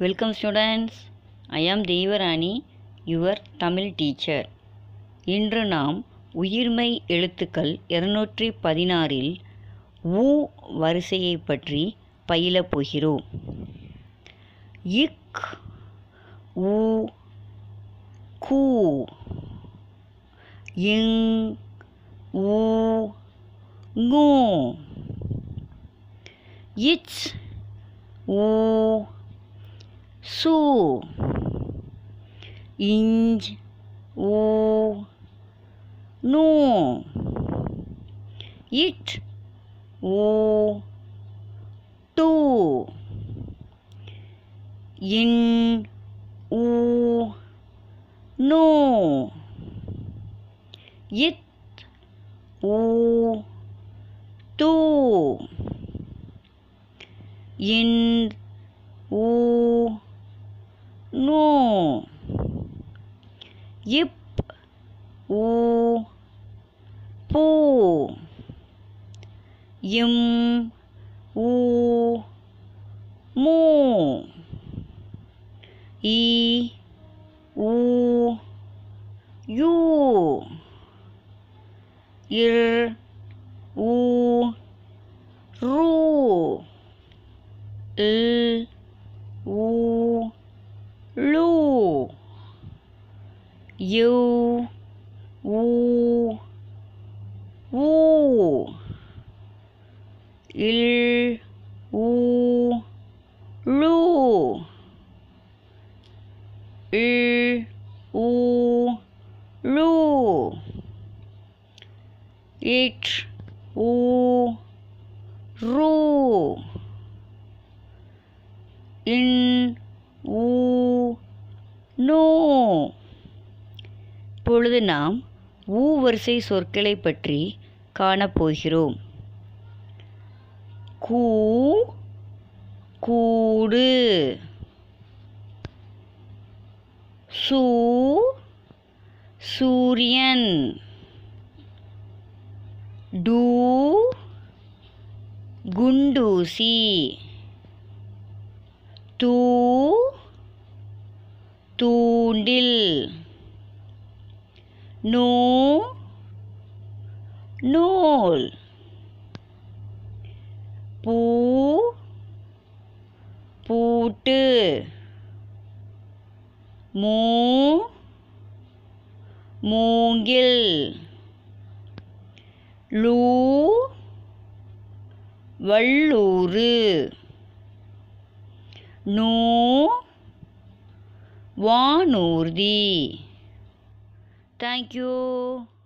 Welcome students. I am Devarani, your Tamil teacher இன்று நாம் உயிர்மெய் எழுத்துக்கள் இருநூற்றி பதினாறில் ஊ வரிசையை பற்றி பயிலப் போகிறோம் இக் ஊ கூ இங் ஊ ngூ இச் ஊ சு இஞ்ச் ஊ நூ இட் ஊ டூ இன் ஊ நூ இத் ஊ தூ இன் ஊ நூ இப் ஊ பூ இம் ஊ மூ ஈ ஊ யூ இர் ஊ ரூ இல் ஊ லூ you who who will who Lu will who Lu it ஊ ரூ இன் ஊ நோ இப்பொழுது நாம் ஊ வரிசை சொற்களை பற்றி காணப்போகிறோம் கூ கூடு சூ சூரியன் டூ குண்டூசி தூ தூண்டில் நூ நூல் பூ பூட்டு மூ மூங்கில் லூ வள்ளூரு நூ வானூர்தி தேங்க்யூ